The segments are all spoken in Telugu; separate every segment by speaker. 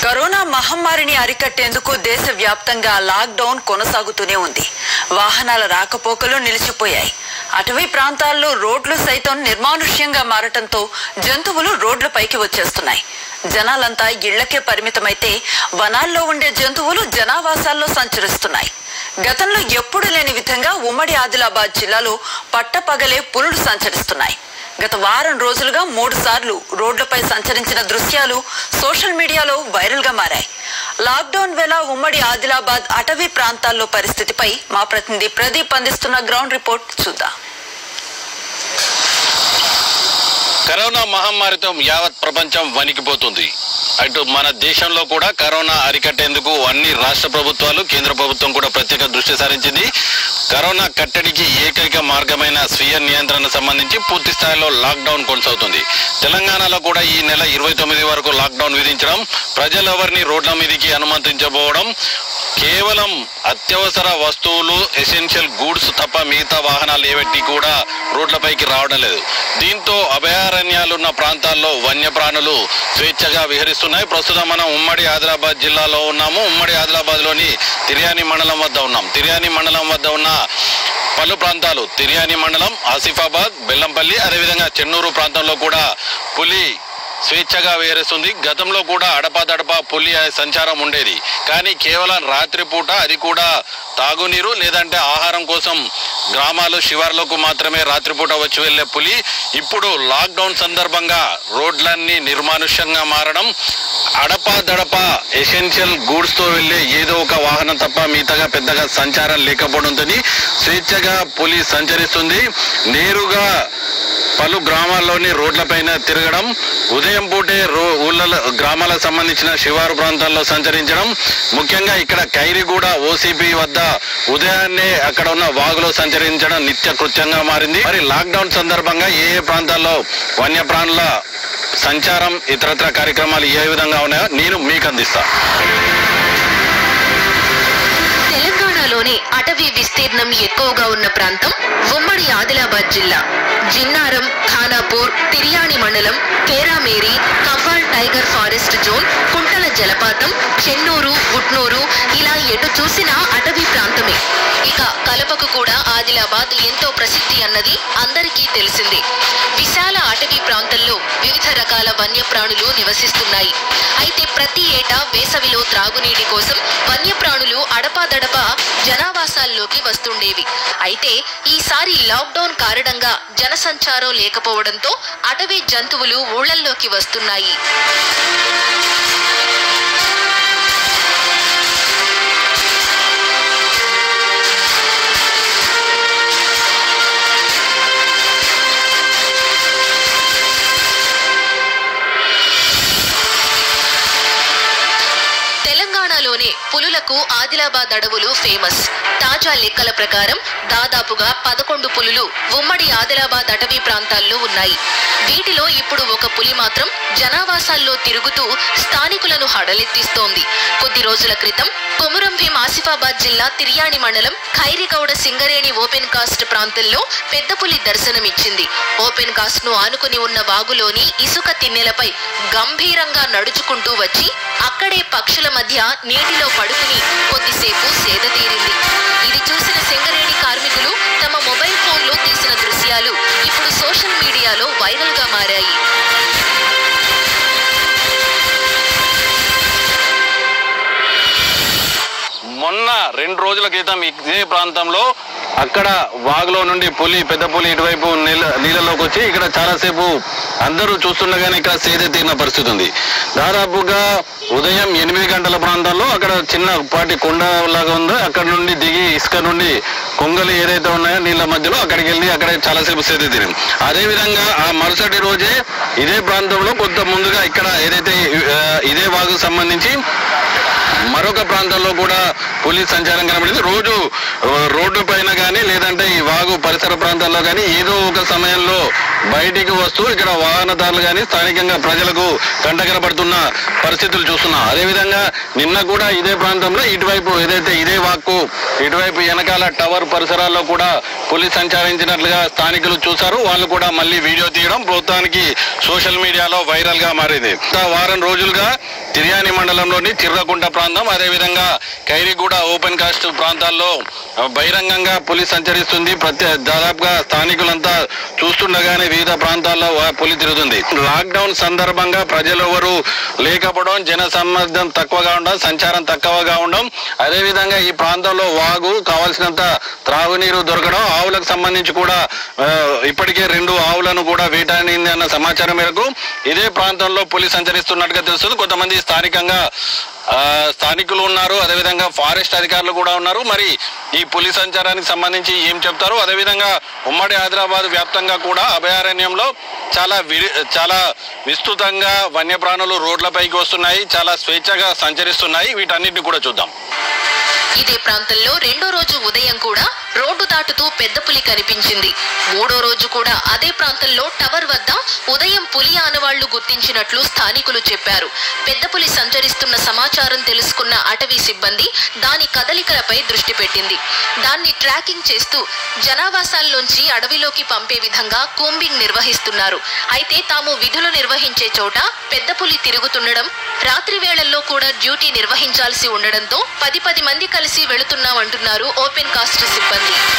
Speaker 1: కరోనా మహమ్మారిని అరికట్టేందుకు దేశవ్యాప్తంగా లాక్డౌన్ కొనసాగుతూనే ఉంది వాహనాల రాకపోకలు నిలిచిపోయాయి అటవీ ప్రాంతాల్లో రోడ్లు సైతం నిర్మానుష్యంగా మారటంతో జంతువులు రోడ్లపైకి వచ్చేస్తున్నాయి జనాలంతా ఇళ్లకే పరిమితమైతే వనాల్లో ఉండే జంతువులు జనావాసాల్లో సంచరిస్తున్నాయి గతంలో ఎప్పుడు లేని విధంగా ఉమ్మడి ఆదిలాబాద్ జిల్లాలో పట్టపగలే పులులు సంచరిస్తున్నాయి గత వారం రోజులుగా మూడు సార్లు రోడ్లపై సంచరించిన దృశ్యాలు సోషల్ మీడియాలో వైరల్ గా మారాయి లాక్డౌన్ వేళ ఉమ్మడి ఆదిలాబాద్ అటవీ ప్రాంతాల్లో పరిస్థితిపై మా ప్రతినిధి ప్రదీప్ అందిస్తున్న గ్రౌండ్ రిపోర్ట్ చూద్దాం
Speaker 2: కరోనా మహమ్మారితో యావత్ ప్రపంచం వణికిపోతుంది అటు మన దేశంలో కూడా కరోనా అరికట్టేందుకు అన్ని రాష్ట్ర ప్రభుత్వాలు కేంద్ర ప్రభుత్వం కూడా ప్రత్యేక దృష్టి సారించింది కరోనా కట్టడికి ఏకైక మార్గమైన స్వీయ నియంత్రణ సంబంధించి పూర్తి స్థాయిలో లాక్డౌన్ కొనసాగుతుంది తెలంగాణలో కూడా ఈ నెల ఇరవై తొమ్మిది వరకు లాక్డౌన్ విధించడం ప్రజలెవరిని రోడ్ల మీదకి అనుమతించబోవడం కేవలం అత్యవసర వస్తువులు ఎసెన్షియల్ గూడ్స్ తప్ప మిగతా వాహనాలు ఏవటి కూడా రోడ్లపైకి రావడం లేదు దీంతో అభయారణ్యాలున్న ప్రాంతాల్లో వన్యప్రాణులు స్వేచ్ఛగా విహరిస్తున్నాయి ప్రస్తుతం మనం ఉమ్మడి ఆదిలాబాద్ జిల్లాలో ఉన్నాము ఉమ్మడి ఆదిలాబాద్లోని తిర్యాని మండలం వద్ద ఉన్నాం తిర్యాని మండలం వద్ద ఉన్న పలు ప్రాంతాలు తిర్యాని మండలం ఆసిఫాబాద్ బెల్లంపల్లి అదేవిధంగా చెన్నూరు ప్రాంతంలో కూడా పులి స్వేచ్ఛగా వేరేస్తుంది గతంలో కూడా అడపాదడపా పులి అనే సంచారం ఉండేది కానీ కేవలం రాత్రిపూట అది కూడా తాగునీరు లేదంటే ఆహారం కోసం గ్రామాలు శివార్లకు మాత్రమే రాత్రిపూట వచ్చి వెళ్ళే పులి ఇప్పుడు లాక్డౌన్ సందర్భంగా రోడ్లన్నీ నిర్మానుష్యంగా మారడం అడపాదడప ఎసెన్షియల్ గూడ్స్ తో వెళ్ళే ఏదో ఒక వాహనం తప్ప మిగతాగా పెద్దగా సంచారం లేకపోవడంతో స్వేచ్ఛగా పులి సంచరిస్తుంది నేరుగా పలు గ్రామాల్లోని రోడ్లపైన తిరగడం ఉదయం పూటే రో ఊళ్ళ గ్రామాలకు సంబంధించిన శివారు ప్రాంతాల్లో సంచరించడం ముఖ్యంగా ఇక్కడ ఖైరిగూడ ఓసీపీ వద్ద ఉదయాన్నే అక్కడ ఉన్న వాగులో సంచరించడం నిత్య కృత్యంగా మారింది మరి లాక్డౌన్ సందర్భంగా ఏ ఏ ప్రాంతాల్లో వన్యప్రాణుల సంచారం ఇతరత్ర కార్యక్రమాలు ఏ విధంగా ఉన్నాయో నేను మీకు అందిస్తా
Speaker 3: తెలంగాణలోని అటవీ విస్తీర్ణం ఎక్కువగా ఉన్న ప్రాంతం ఉమ్మడి ఆదిలాబాద్ జిల్లా జిన్నారం ఖానాపూర్ తిర్యాని మండలం Kerameri Kawal tiger forest zone Kuntala జలపాతం చెన్నూరు ఉట్నూరు ఇలా ఎటు చూసినా అటవీ ప్రాంతమే ఇక కలపకు కూడా ఆదిలాబాద్ ఎంతో ప్రసిద్ధి అన్నది అందరికీ తెలిసిందే విశాల అటవీ ప్రాంతంలో వివిధ రకాల వన్యప్రాణులు నివసిస్తున్నాయి అయితే ప్రతి ఏటా వేసవిలో త్రాగునీటి కోసం వన్యప్రాణులు అడపాదడప జనావాసాల్లోకి వస్తుండేవి అయితే ఈసారి లాక్డౌన్ కారణంగా జనసంచారం లేకపోవడంతో అటవీ జంతువులు ఊళ్ళల్లోకి వస్తున్నాయి తెలంగాణలోనే పులులకు ఆదిలాబాద్ అడవులు ఫేమస్ తాజా లెక్కల ప్రకారం దాదాపుగా పదకొండు పులులు ఉమ్మడి ఆదిలాబాద్ అటవీ ప్రాంతాల్లో ఉన్నాయి వీటిలో ఇప్పుడు ఒక పులి మాత్రం జనావాసాల్లో తిరుగుతూ స్థానికులను హడలెత్తిస్తోంది కొద్ది రోజుల క్రితం కొమురం భీం ఆసిఫాబాద్ జిల్లా తిర్యాని మండలం ఖైరిగౌడ సింగరేణి ఓపెన్ కాస్ట్ ప్రాంతంలో పెద్ద పులి దర్శనమిచ్చింది ఓపెన్ కాస్ట్ ను ఆనుకుని ఉన్న వాగులోని ఇసుక తిన్నెలపై గంభీరంగా నడుచుకుంటూ వచ్చి అక్కడే పక్షుల మధ్య నీటిలో పడుకుని కొద్దిసేపు సేద తీరింది ఇది చూసిన సింగరేణి కార్మికులు తమ మొబైల్ ఫోన్లో తీసిన దృశ్యాలు ఇప్పుడు సోషల్ మీడియాలో వైరల్ గా మారాయి
Speaker 2: మొన్న రెండు రోజుల క్రితం ఇదే ప్రాంతంలో అక్కడ వాగులో నుండి పులి పెద్ద పులి ఇటువైపు నీళ్ళ నీళ్ళలోకి వచ్చి ఇక్కడ చాలాసేపు అందరూ చూస్తుండగానే ఇక్కడ సేద తీరిన పరిస్థితి ఉంది దాదాపుగా ఉదయం ఎనిమిది గంటల ప్రాంతాల్లో అక్కడ చిన్న పాటి కొండ లాగా ఉందో అక్కడ నుండి దిగి ఇసుక నుండి కొంగలు ఏదైతే ఉన్నాయో నీళ్ళ మధ్యలో అక్కడికి వెళ్ళి అక్కడ చాలాసేపు సేద తీరింది అదే విధంగా ఆ మరుసటి రోజే ఇదే ప్రాంతంలో కొంత ముందుగా ఇక్కడ ఏదైతే ఆ, ఇదే వాగు సంబంధించి మరొక ప్రాంతంలో కూడా పోలీస్ సంచారం కనబడింది రోజు ఆ, రోడ్డు పైన కానీ లేదంటే ఈ వాగు పరిసర ప్రాంతాల్లో కానీ ఏదో ఒక సమయంలో బయటికి వస్తూ ఇక్కడ వాహనదారులు కానీ స్థానికంగా ప్రజలకు కంటకనబడుతున్న పరిస్థితులు చూస్తున్నాం అదేవిధంగా నిన్న కూడా ఇదే ప్రాంతంలో ఇటువైపు ఏదైతే ఇదే వాక్కు ఇటువైపు వెనకాల టవర్ పరిసరాల్లో కూడా పులి సంచరించినట్లుగా స్థానికులు చూశారు వాళ్ళు కూడా మళ్ళీ వీడియో తీయడం ప్రభుత్వానికి సోషల్ మీడియాలో వైరల్ గా మారింది గత వారం రోజులుగా తిర్యాని మండలంలోని చిర్రకుంట ప్రాంతం అదేవిధంగా ఖైరిగూడ ఓపెన్ కాస్ట్ ప్రాంతాల్లో ఆ, బహిరంగంగా పులి సంచరిస్తుంది ప్రతి దాదాపుగా స్థానికులంతా చూస్తుండగానే వివిధ ప్రాంతాల్లో ఆ పులి తిరుగుతుంది లాక్డౌన్ సందర్భంగా ప్రజలు ఎవరు లేకపోవడం జన సమ్మర్దం తక్కువగా ఉండడం సంచారం తక్కువగా ఉండడం అదేవిధంగా ఈ ప్రాంతంలో వాగు కావాల్సినంత త్రాగునీరు దొరకడం ఆవులకు సంబంధించి కూడా ఆ, ఇప్పటికే రెండు ఆవులను కూడా వేటాడింది అన్న సమాచారం మేరకు ఇదే ప్రాంతంలో పులి సంచరిస్తున్నట్టుగా తెలుస్తుంది కొంతమంది స్థానికంగా ఆ, స్థానికులు ఉన్నారు అదేవిధంగా ఫారెస్ట్ అధికారులు కూడా ఉన్నారు మరి ఈ పులి సంచారానికి సంబంధించి ఏం చెప్తారు అదేవిధంగా ఉమ్మడి హైదరాబాద్ వ్యాప్తంగా కూడా అభయారణ్యంలో చాలా విరి చాలా విస్తృతంగా వన్యప్రాణులు రోడ్లపైకి వస్తున్నాయి చాలా స్వేచ్ఛగా సంచరిస్తున్నాయి వీటన్నిటిని కూడా చూద్దాం
Speaker 3: ఇదే ప్రాంతంలో రెండో రోజు ఉదయం కూడా రోడ్డు దాటుతూ పెద్ద పులి కనిపించింది మూడో రోజు కూడా అదే ప్రాంతంలో టవర్ వద్ద ఉదయం పులి ఆనవాళ్లు గుర్తించినట్లు స్థానికులు చెప్పారు పెద్ద పులి సంచరిస్తున్న సమాచారం తెలుసుకున్న అటవీ సిబ్బంది దాని కదలికలపై దృష్టి పెట్టింది దాన్ని ట్రాకింగ్ చేస్తూ జనావాసాల్లోంచి అడవిలోకి పంపే విధంగా కూంబింగ్ నిర్వహిస్తున్నారు అయితే తాము విధులు నిర్వహించే చోట పెద్ద పులి తిరుగుతుండడం రాత్రి వేళల్లో కూడా డ్యూటీ నిర్వహించాల్సి ఉండడంతో పది పది మంది కలిసి వెళుతున్నామంటున్నారు ఓపెన్ కాస్ట్ సిబ్బంది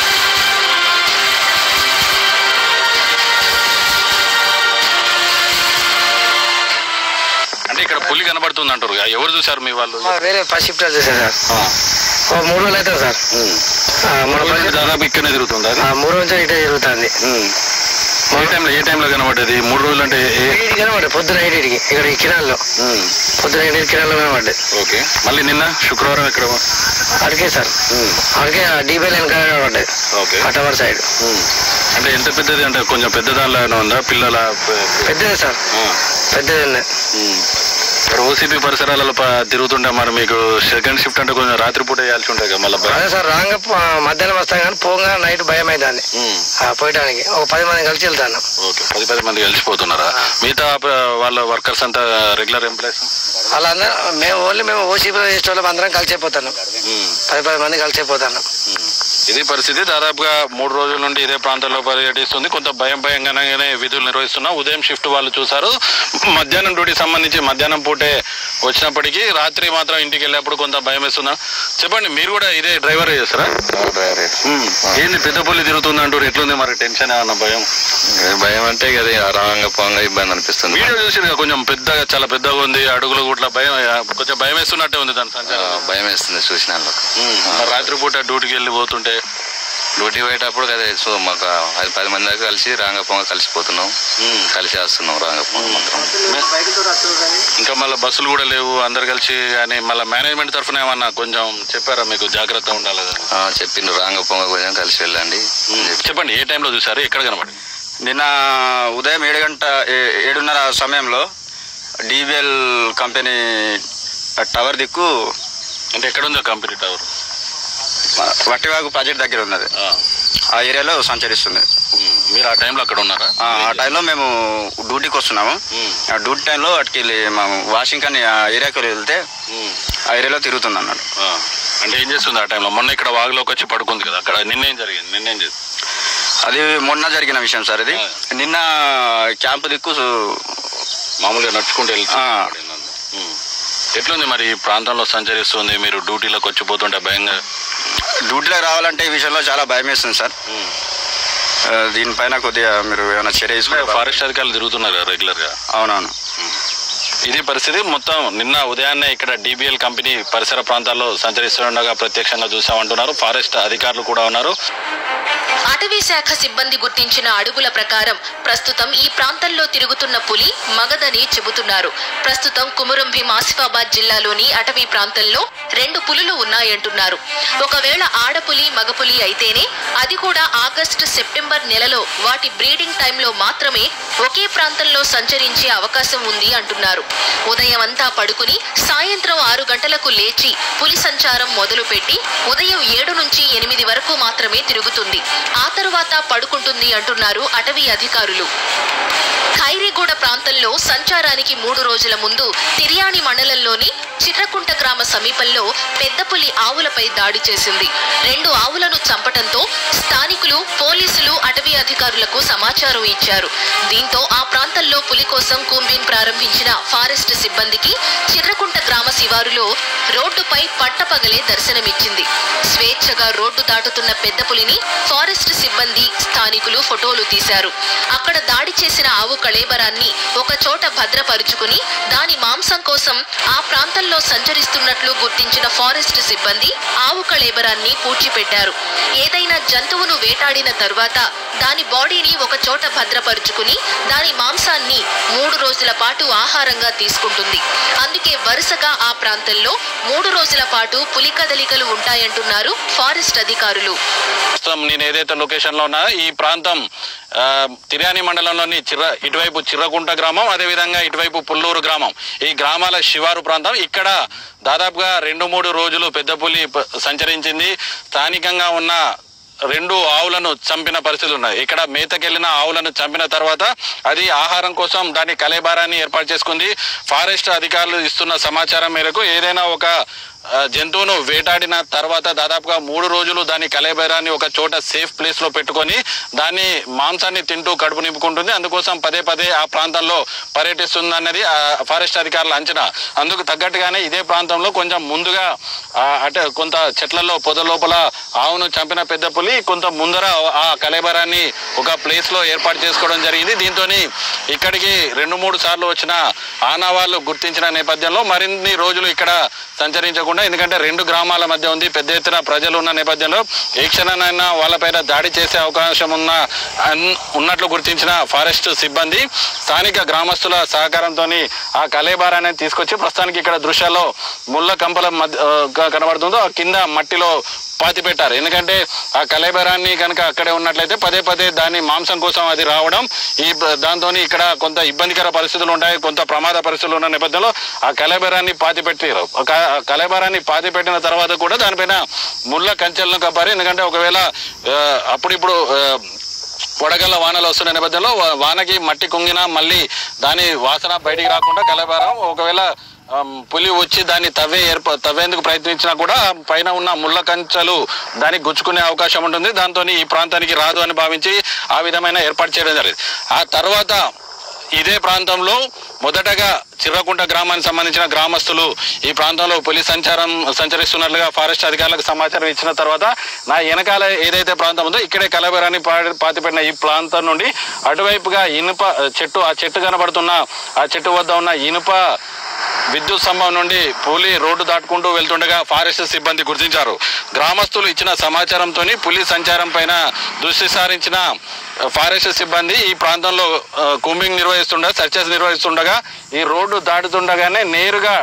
Speaker 2: అంటే ఇక్కడ పులి కనబడుతుంది అంటారు ఎవరు చూసారు మీ వాళ్ళు
Speaker 4: మా వేరే ఫస్ట్ షిఫ్ట్ వచ్చేసారు సార్ ఓ మూడు రోజులు అవుతుంది సార్ ఆ, మూడు రోజులు
Speaker 2: దాదాపు ఇక్కడనే తిరుగుతుంది అది
Speaker 4: ఆ, మూడు రోజులు ఇటే జరుగుతుంది
Speaker 2: ఏ టైంలో ఏ టైంలో కనబడ్డది మూడు రోజులు అంటే ఏ-
Speaker 4: ఐదింటికి కనబడ్డాయి పొద్దున ఐదింటికి ఇక్కడ ఈ కిరాల్లో పొద్దున ఐదింటికి కిరాల్లో కనబడ్డాయి
Speaker 2: ఓకే మళ్ళీ నిన్న శుక్రవారం ఎక్కడ
Speaker 4: అడిగే సార్ అడిగే డీబీ లైన్ కనబడ్డాయి
Speaker 2: ఓకే
Speaker 4: ఆ టవర్ సైడ్
Speaker 2: అంటే ఎంత పెద్దది అంటే కొంచెం పెద్ద దానిలో ఉందా పిల్లల
Speaker 4: పెద్దదే సార్ పెద్దది ఉన్నాయి
Speaker 2: ఇక్కడ ఓసీపీ పరిసరాలలో ప- తిరుగుతుంటే మరి మీకు సెకండ్ షిఫ్ట్ అంటే కొంచెం రాత్రిపూట వేయాల్సి ఉంటాయి కదా మళ్ళీ
Speaker 4: అదే సార్ రాంగ మధ్యాహ్నం వస్తాం కానీ పోగా నైట్ భయం అవుతుంది పోయడానికి ఒక పది మంది కలిసి వెళ్తాను
Speaker 2: ఓకే పది పది మంది కలిసిపోతున్నారా మిగతా ప- వాళ్ళ వర్కర్స్ అంతా రెగ్యులర్ ఎంప్లాయీస్
Speaker 4: వాళ్ళందరూ మేము ఓన్లీ మేము ఓసీపీ చేసే వాళ్ళం అందరం కలిసి అయిపోతాను పది పది మంది కలిసి అయిపోతాను
Speaker 2: ఇది పరిస్థితి దాదాపుగా మూడు రోజుల నుండి ఇదే ప్రాంతంలో పర్యటిస్తుంది కొంత భయం భయంగానే విధులు నిర్వహిస్తున్నా ఉదయం షిఫ్ట్ వాళ్ళు చూసారు మధ్యాహ్నం డ్యూటీ సంబంధించి మధ్యాహ్నం పూటే వచ్చినప్పటికీ రాత్రి మాత్రం ఇంటికి వెళ్ళేప్పుడు కొంత భయం వేస్తుందా చెప్పండి మీరు కూడా ఇదే డ్రైవర్ చేస్తారా ఉమ్. ఏంది పెద్ద పుల్లి తిరుగుతుంది అంటారు ఎట్లుంది మరి టెన్షన్ ఏమన్నా భయం
Speaker 5: భయం అంటే ఇక అది రాంగ పోంగ ఇబ్బంది అనిపిస్తుంది
Speaker 2: వీడియో చూసి కొంచెం పెద్దగా చాలా పెద్దగా ఉంది అడుగులు గుట్ల భయం కొంచెం భయం వేస్తున్నట్టే ఉంది దాని
Speaker 5: ఆ,
Speaker 2: సంచారం
Speaker 5: భయం వేస్తుంది చూసిన వాళ్ళకు.
Speaker 2: ఉమ్. మరి రాత్రిపూట డ్యూటీకి వెళ్ళి పోతుంటే
Speaker 5: డ్యూటీ పోయేటప్పుడు అదే సో మాకు అది పది మంది దాకా కలిసి రాంగ పొంగ కలిసిపోతున్నాం
Speaker 2: ఉమ్.
Speaker 5: కలిసి వస్తున్నాం రాంగ పొంగ మాత్రం
Speaker 2: ఇంకా మళ్ళీ బస్సులు కూడా లేవు అందరు కలిసి అని మళ్ళీ మేనేజ్మెంట్ తరఫున ఏమన్నా కొంచెం చెప్పారా మీకు జాగ్రత్త ఉండాలి కదా?
Speaker 5: ఆ, చెప్పిండ్రు రాంగ పొంగ కొంచెం కలిసి వెళ్ళండి అని చెప్పి.
Speaker 2: చెప్పండి ఏ టైంలో చూసారు ఎక్కడ కనబడి
Speaker 6: నిన్న ఉదయం ఏడు గంట ఏ- ఏడున్నర సమయంలో డిబిఎల్ కంపెనీ టవర్ దిక్కు
Speaker 2: అంటే ఎక్కడ ఉందో కంపెనీ టవర్
Speaker 6: మ- వట్టివాగు ప్రాజెక్ట్ దగ్గర ఉన్నది ఆ ఏరియాలో సంచరిస్తుంది
Speaker 2: మీరు ఆ టైంలో అక్కడ ఉన్నారా
Speaker 6: ఆ ఆ టైంలో మేము డ్యూటీకి వస్తున్నాము
Speaker 2: ఉమ్.
Speaker 6: ఆ డ్యూటీ టైంలో అటుకి వెళ్ళి మేము వాషింగ్ అని ఆ ఏరియాకి వెళ్తే
Speaker 2: ఉమ్.
Speaker 6: ఆ ఏరియాలో తిరుగుతుంది అన్నాడు
Speaker 2: ఆ. అంటే ఏం చేస్తుంది ఆ టైంలో మొన్న ఇక్కడ వాగులోకి వచ్చి పడుకుంది కదా అక్కడ నిన్నేం జరిగింది నిన్నేం చేస్తుంది
Speaker 6: అది మొన్న జరిగిన విషయం సార్ ఇది
Speaker 2: ఆ.
Speaker 6: నిన్న క్యాంప్ దిక్కు
Speaker 2: మామూలుగా నడుచుకుంటూ వెళ్తుంది
Speaker 6: ఆ.
Speaker 2: ఉమ్. ఎట్లుంది మరి ఈ ప్రాంతంలో సంచరిస్తుంది మీరు డ్యూటీలోకి వచ్చి పోతుంటే భయంగా
Speaker 6: డ్యూటీలో రావాలంటే ఈ విషయంలో చాలా భయం వేస్తుంది సార్
Speaker 2: ఉమ్.
Speaker 6: ఆ, దీనిపైన కొద్దిగా మీరు ఏమైనా చర్య తీసుకుంటే
Speaker 2: ఫారెస్ట్ అధికారులు తిరుగుతున్నారు కదా రెగ్యులర్ గా
Speaker 6: అవునవును
Speaker 2: ఇది పరిస్థితి మొత్తం నిన్న ఉదయాన్నే ఇక్కడ డిబిఎల్ కంపెనీ పరిసర ప్రాంతాల్లో సంచరిస్తుండగా ప్రత్యక్షంగా చూసామంటున్నారు ఫారెస్ట్ అధికారులు కూడా ఉన్నారు
Speaker 3: అటవీ శాఖ సిబ్బంది గుర్తించిన అడుగుల ప్రకారం ప్రస్తుతం ఈ ప్రాంతంలో తిరుగుతున్న పులి మగదని చెబుతున్నారు ప్రస్తుతం కుమురం భీం ఆసిఫాబాద్ జిల్లాలోని అటవీ ప్రాంతంలో రెండు పులులు ఉన్నాయంటున్నారు ఒకవేళ ఆడపులి మగపులి అయితేనే అది కూడా ఆగస్టు సెప్టెంబర్ నెలలో వాటి బ్రీడింగ్ టైంలో మాత్రమే ఒకే ప్రాంతంలో సంచరించే అవకాశం ఉంది అంటున్నారు ఉదయం అంతా పడుకుని సాయంత్రం ఆరు గంటలకు లేచి పులి సంచారం మొదలుపెట్టి ఉదయం ఏడు నుంచి ఎనిమిది వరకు మాత్రమే తిరుగుతుంది ఆ తరువాత పడుకుంటుంది అంటున్నారు అటవీ అధికారులు ఖైరీగూడ ప్రాంతంలో సంచారానికి మూడు రోజుల ముందు తిర్యాని మండలంలోని చిర్రకుంట గ్రామ సమీపంలో పెద్ద పులి ఆవులపై దాడి చేసింది రెండు ఆవులను చంపటంతో స్థానికులు పోలీసులు అటవీ అధికారులకు సమాచారం ఇచ్చారు దీంతో ఆ ప్రాంతంలో పులి కోసం కూంబిన్ ప్రారంభించిన ఫారెస్ట్ సిబ్బందికి చిర్రకుంట గ్రామ శివారులో రోడ్డుపై పట్టపగలే దర్శనమిచ్చింది స్వేచ్ఛగా రోడ్డు దాటుతున్న పెద్ద పులిని ఫారెస్ట్ సిబ్బంది స్థానికులు ఫోటోలు తీశారు అక్కడ దాడి చేసిన ఆవు కళేబరాన్ని ఒక చోట భద్రపరుచుకుని దాని మాంసం కోసం ఆ ప్రాంతంలో సంచరిస్తున్నట్లు గుర్తించిన ఫారెస్ట్ సిబ్బంది ఆవు కళేబరాన్ని పూడ్చిపెట్టారు ఏదైనా జంతువును వేటాడిన తరువాత దాని బాడీని ఒక చోట భద్రపరుచుకుని దాని మాంసాన్ని మూడు రోజుల పాటు ఆహారంగా తీసుకుంటుంది అందుకే వరుసగా ఆ ప్రాంతంలో మూడు రోజుల పాటు పులి కదలికలు ఉంటాయంటున్నారు ఫారెస్ట్ అధికారులు
Speaker 2: ప్రస్తుతం నేను ఏదైతే లొకేషన్ లో ఉన్నా ఈ ప్రాంతం ఆ, తిర్యాని మండలంలోని చిర్ర ఇటువైపు చిర్రకుంట గ్రామం అదేవిధంగా ఇటువైపు పుల్లూరు గ్రామం ఈ గ్రామాల శివారు ప్రాంతం ఇక్కడ దాదాపుగా రెండు మూడు రోజులు పెద్ద పులి ప- సంచరించింది స్థానికంగా ఉన్న రెండు ఆవులను చంపిన పరిస్థితులు ఉన్నాయి ఇక్కడ మేతకెళ్లిన ఆవులను చంపిన తర్వాత అది ఆహారం కోసం దాని కలేబారాన్ని ఏర్పాటు చేసుకుంది ఫారెస్ట్ అధికారులు ఇస్తున్న సమాచారం మేరకు ఏదైనా ఒక ఆ, జంతువును వేటాడిన తర్వాత దాదాపుగా మూడు రోజులు దాని కలేబరాన్ని ఒక చోట సేఫ్ ప్లేస్ లో పెట్టుకొని దాన్ని మాంసాన్ని తింటూ కడుపు నింపుకుంటుంది అందుకోసం పదే పదే ఆ ప్రాంతంలో పర్యటిస్తుంది అన్నది ఆ ఫారెస్ట్ అధికారుల అంచనా అందుకు తగ్గట్టుగానే ఇదే ప్రాంతంలో కొంచెం ముందుగా ఆ, అంటే కొంత చెట్లలో పొద లోపల ఆవును చంపిన పెద్ద పులి కొంత ముందర ఆ కలేబరాన్ని ఒక ప్లేస్ లో ఏర్పాటు చేసుకోవడం జరిగింది దీంతో ఇక్కడికి రెండు మూడు సార్లు వచ్చిన ఆనవాళ్ళు గుర్తించిన నేపథ్యంలో మరిన్ని రోజులు ఇక్కడ సంచరించకుండా ఎందుకంటే రెండు గ్రామాల మధ్య ఉంది పెద్ద ఎత్తున ప్రజలు ఉన్న నేపథ్యంలో ఏ క్షణానైనా వాళ్ళపైన దాడి చేసే అవకాశం ఉన్న అన్- ఉన్నట్లు గుర్తించిన ఫారెస్ట్ సిబ్బంది స్థానిక గ్రామస్తుల సహకారంతో ఆ కలేబారాన్ని తీసుకొచ్చి ప్రస్తుతానికి ఇక్కడ దృశ్యాల్లో ముళ్ళ కంపల మధ్య ఆ, క- కనబడుతుందో ఆ కింద మట్టిలో పాతి పెట్టారు ఎందుకంటే ఆ కలేబరాన్ని కనుక అక్కడే ఉన్నట్లయితే పదే పదే దాని మాంసం కోసం అది రావడం ఈ దాంతో ఇక్కడ కొంత ఇబ్బందికర పరిస్థితులు ఉంటాయి కొంత ప్రమాద పరిస్థితులు ఉన్న నేపథ్యంలో ఆ కలేబరాన్ని పాతి పెట్టారు ఒక ఆ కలేబరాన్ని పాతి పెట్టిన తర్వాత కూడా దానిపైన ముళ్ళ కంచెలను కప్పారు ఎందుకంటే ఒకవేళ ఆ, అప్పుడిప్పుడు ఆ, వడగళ్ళ వానలు వస్తున్న నేపథ్యంలో వా- వానకి మట్టి కుంగినా మళ్ళీ దాని వాసన బయటికి రాకుండా కలబారం ఒకవేళ ఆమ్, పులి వచ్చి దాన్ని తవ్వే ఏర్ప తవ్వేందుకు ప్రయత్నించినా కూడా పైన ఉన్న ముళ్ళ కంచెలు దానికి గుచ్చుకునే అవకాశం ఉంటుంది దాంతో ఈ ప్రాంతానికి రాదు అని భావించి ఆ విధమైన ఏర్పాటు చేయడం జరిగింది ఆ తర్వాత ఇదే ప్రాంతంలో మొదటగా చిర్రకుంట గ్రామానికి సంబంధించిన గ్రామస్తులు ఈ ప్రాంతంలో పులి సంచారం సంచరిస్తున్నట్లుగా ఫారెస్ట్ అధికారులకు సమాచారం ఇచ్చిన తర్వాత నా వెనకాల ఏదైతే ప్రాంతం ఉందో ఇక్కడే కలబెరాని పాతిపెట్టిన ఈ ప్రాంతం నుండి అటువైపుగా ఇనుప చెట్టు ఆ చెట్టు కనబడుతున్న ఆ చెట్టు వద్ద ఉన్న ఇనుప విద్యుత్ స్తంభం నుండి పులి రోడ్డు దాటుకుంటూ వెళ్తుండగా ఫారెస్ట్ సిబ్బంది గుర్తించారు గ్రామస్తులు ఇచ్చిన సమాచారంతో పులి సంచారం పైన దృష్టి సారించిన ఫారెస్ట్ సిబ్బంది ఈ ప్రాంతంలో ఆ, కూంబింగ్ నిర్వహిస్తుండగా సర్చెస్ నిర్వహిస్తుండగా ఈ రోడ్డు దాటుతుండగానే నేరుగా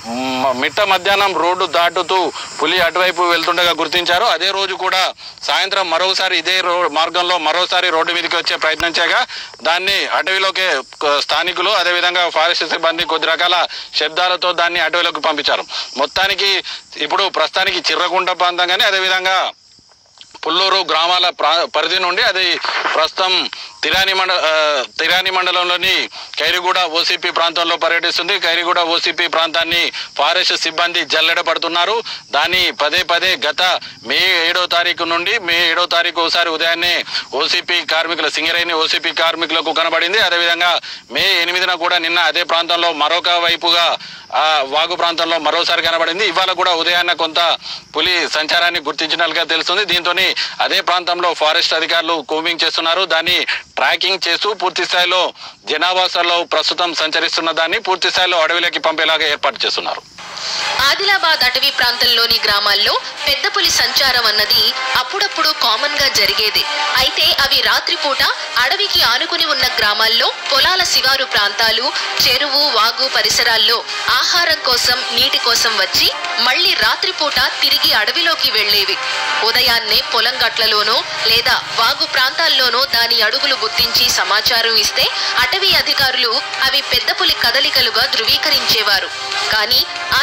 Speaker 2: మ- మిట్ట మధ్యాహ్నం రోడ్డు దాటుతూ పులి అటువైపు వెళ్తుండగా గుర్తించారు అదే రోజు కూడా సాయంత్రం మరోసారి ఇదే రో మార్గంలో మరోసారి రోడ్డు మీదకి వచ్చే ప్రయత్నం చేయగా దాన్ని అటవీలోకి క- స్థానికులు అదేవిధంగా ఫారెస్ట్ సిబ్బంది కొద్ది రకాల శబ్దాలతో దాన్ని అటవీలోకి పంపించారు మొత్తానికి ఇప్పుడు ప్రస్తుతానికి చిర్రకుంట ప్రాంతం కానీ అదేవిధంగా పుల్లూరు గ్రామాల ప్రా పరిధి నుండి అది ప్రస్తుతం తిరాని మండ ఆ, తిరాని మండలంలోని ఖైరిగూడ ఓసీపీ ప్రాంతంలో పర్యటిస్తుంది ఖైరిగూడ ఓసీపీ ప్రాంతాన్ని ఫారెస్ట్ సిబ్బంది జల్లెడ పడుతున్నారు దాన్ని పదే పదే గత మే ఏడో తారీఖు నుండి మే ఏడో తారీఖు ఒకసారి ఉదయాన్నే ఓసీపీ కార్మికుల సింగరేణి ఓసీపీ కార్మికులకు కనబడింది అదేవిధంగా మే ఎనిమిదిన కూడా నిన్న అదే ప్రాంతంలో మరొక వైపుగా ఆ వాగు ప్రాంతంలో మరోసారి కనబడింది ఇవాళ కూడా ఉదయాన్న కొంత పులి సంచారాన్ని గుర్తించినట్లుగా తెలుస్తుంది దీంతో అదే ప్రాంతంలో ఫారెస్ట్ అధికారులు కూంబింగ్ చేస్తున్నారు దాన్ని ట్రాకింగ్ చేస్తూ పూర్తి స్థాయిలో జనావాసాల్లో ప్రస్తుతం సంచరిస్తున్న దాన్ని పూర్తి స్థాయిలో అడవిలోకి పంపేలాగా ఏర్పాటు చేస్తున్నారు
Speaker 3: ఆదిలాబాద్ అటవీ ప్రాంతంలోని గ్రామాల్లో పెద్ద పులి సంచారం అన్నది అప్పుడప్పుడు కామన్ గా జరిగేది అయితే అవి రాత్రిపూట అడవికి ఆనుకుని ఉన్న గ్రామాల్లో పొలాల శివారు ప్రాంతాలు చెరువు వాగు పరిసరాల్లో ఆహారం కోసం నీటి కోసం వచ్చి మళ్ళీ రాత్రిపూట తిరిగి అడవిలోకి వెళ్లేవి ఉదయాన్నే పొలం గట్లలోనో లేదా వాగు ప్రాంతాల్లోనో దాని అడుగులు గుర్తించి సమాచారం ఇస్తే అటవీ అధికారులు అవి పెద్ద పులి కదలికలుగా ధృవీకరించేవారు కానీ ఆ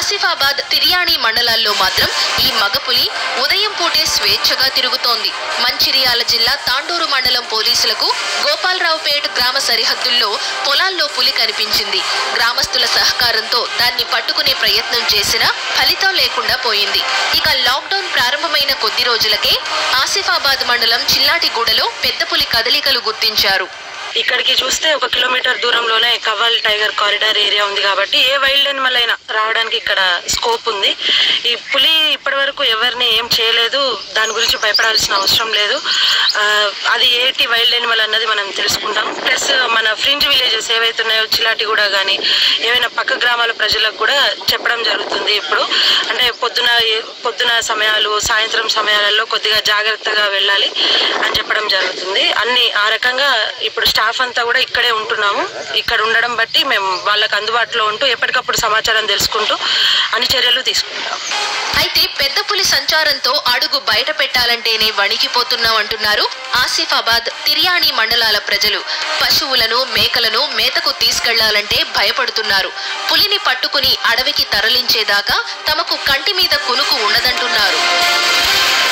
Speaker 3: ఆసిఫాబాద్ తిరియాణి మండలాల్లో మాత్రం ఈ మగపులి ఉదయం పూటే స్వేచ్ఛగా తిరుగుతోంది మంచిర్యాల జిల్లా తాండూరు మండలం పోలీసులకు గోపాలరావుపేట గ్రామ సరిహద్దుల్లో పొలాల్లో పులి కనిపించింది గ్రామస్తుల సహకారంతో దాన్ని పట్టుకునే ప్రయత్నం చేసినా ఫలితం లేకుండా పోయింది ఇక లాక్డౌన్ ప్రారంభమైన కొద్ది రోజులకే ఆసిఫాబాద్ మండలం చిల్లాటిగూడలో పెద్ద పులి కదలికలు గుర్తించారు
Speaker 7: ఇక్కడికి చూస్తే ఒక కిలోమీటర్ దూరంలోనే కవ్వాల్ టైగర్ కారిడార్ ఏరియా ఉంది కాబట్టి ఏ వైల్డ్ అనిమల్ అయినా రావడానికి ఇక్కడ స్కోప్ ఉంది ఈ పులి ఇప్పటి వరకు ఎవరిని ఏం చేయలేదు దాని గురించి భయపడాల్సిన అవసరం లేదు ఆ, అది ఏటి వైల్డ్ అనిమల్ అన్నది మనం తెలుసుకుంటాం ప్లస్ మన ఫ్రింజ్ విలేజెస్ ఏవైతే ఉన్నాయో చిలాటిగూడ కానీ ఏవైనా పక్క గ్రామాల ప్రజలకు కూడా చెప్పడం జరుగుతుంది ఇప్పుడు అంటే పొద్దున పొద్దున సమయాలు సాయంత్రం సమయాలలో కొద్దిగా జాగ్రత్తగా వెళ్ళాలి అని చెప్పడం జరుగుతుంది అన్ని ఆ రకంగా ఇప్పుడు స్టాఫ్ అంతా కూడా ఇక్కడే ఉంటున్నాము ఇక్కడ ఉండడం బట్టి మేము వాళ్ళకి అందుబాటులో ఉంటూ ఎప్పటికప్పుడు సమాచారం తెలుసుకుంటూ అన్ని చర్యలు తీసుకుంటాం
Speaker 3: అయితే పెద్ద పులి సంచారంతో అడుగు బయట పెట్టాలంటేనే వణికిపోతున్నాం అంటున్నారు ఆసిఫాబాద్ తిరియాణి మండలాల ప్రజలు పశువులను మేకలను మేతకు తీసుకెళ్లాలంటే భయపడుతున్నారు పులిని పట్టుకుని అడవికి తరలించేదాకా తమకు కంటి మీద కునుకు ఉండదంటున్నారు